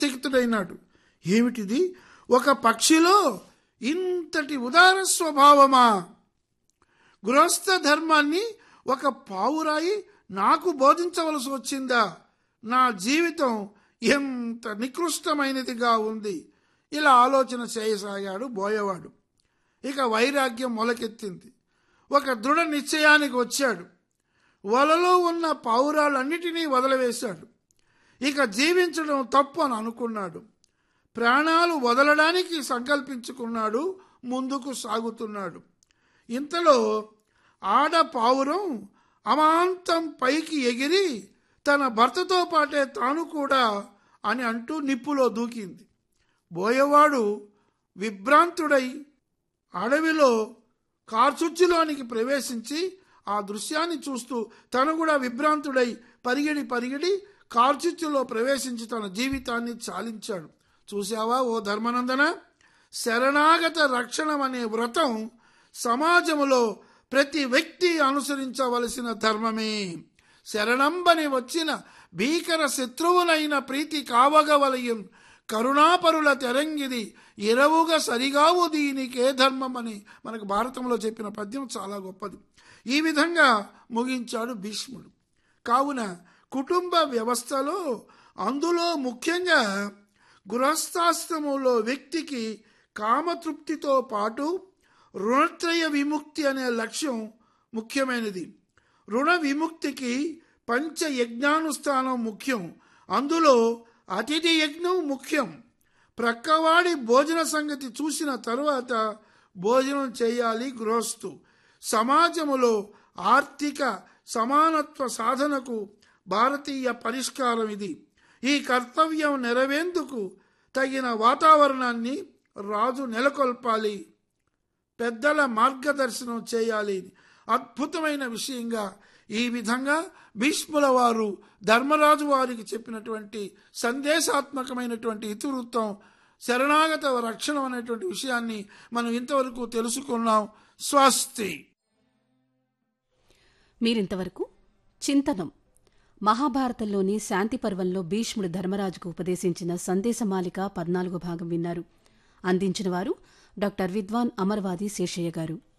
ఆశ్చర్యచకితుడైనాడు ఏమిటిది ఒక పక్షిలో ఇంతటి ఉదార స్వభావమా గృహస్థ ధర్మాన్ని ఒక పావురాయి నాకు బోధించవలసి వచ్చిందా నా జీవితం ఎంత నికృష్టమైనదిగా ఉంది ఇలా ఆలోచన చేయసాగాడు బోయవాడు ఇక వైరాగ్యం మొలకెత్తింది ఒక దృఢ నిశ్చయానికి వచ్చాడు వలలో ఉన్న పావురాలన్నిటినీ వదిలివేశాడు ఇక జీవించడం తప్పు అని అనుకున్నాడు ప్రాణాలు వదలడానికి సంకల్పించుకున్నాడు ముందుకు సాగుతున్నాడు ఇంతలో ఆడ పావురం అమాంతం పైకి ఎగిరి తన భర్తతో పాటే తాను కూడా అని అంటూ నిప్పులో దూకింది బోయవాడు విభ్రాంతుడై అడవిలో కార్చుచ్చులోనికి ప్రవేశించి ఆ దృశ్యాన్ని చూస్తూ తను కూడా విభ్రాంతుడై పరిగిడి పరిగిడి కార్చుచ్చులో ప్రవేశించి తన జీవితాన్ని చాలించాడు చూశావా ఓ ధర్మనందన శరణాగత రక్షణం అనే వ్రతం సమాజములో ప్రతి వ్యక్తి అనుసరించవలసిన ధర్మమే శరణంబని వచ్చిన భీకర శత్రువునైన ప్రీతి కావగవలయం కరుణాపరుల తెరంగిది ఇరవుగా సరిగావు దీనికే ధర్మం అని మనకు భారతంలో చెప్పిన పద్యం చాలా గొప్పది ఈ విధంగా ముగించాడు భీష్ముడు కావున కుటుంబ వ్యవస్థలో అందులో ముఖ్యంగా గృహస్థాశ్రమంలో వ్యక్తికి కామతృప్తితో పాటు రుణత్రయ విముక్తి అనే లక్ష్యం ముఖ్యమైనది రుణ విముక్తికి పంచ యజ్ఞానుష్ఠానం ముఖ్యం అందులో అతిథి యజ్ఞం ముఖ్యం ప్రక్కవాడి భోజన సంగతి చూసిన తరువాత భోజనం చేయాలి గృహస్థు సమాజములో ఆర్థిక సమానత్వ సాధనకు భారతీయ పరిష్కారం ఇది ఈ కర్తవ్యం నెరవేందుకు తగిన వాతావరణాన్ని రాజు నెలకొల్పాలి పెద్దల మార్గదర్శనం చేయాలి అద్భుతమైన విషయంగా ఈ విధంగా భీష్ముల వారు ధర్మరాజు వారికి చెప్పినటువంటి సందేశాత్మకమైనటువంటి ఇతివృత్తం శరణాగత రక్షణ అనేటువంటి విషయాన్ని మనం ఇంతవరకు తెలుసుకున్నాం స్వస్తి మీరింతవరకు చింతనం మహాభారతంలోని శాంతి పర్వంలో భీష్ముడు ధర్మరాజుకు ఉపదేశించిన సందేశమాలిక పద్నాలుగో భాగం విన్నారు అందించిన వారు డాక్టర్ విద్వాన్ అమర్వాది శేషయ్య గారు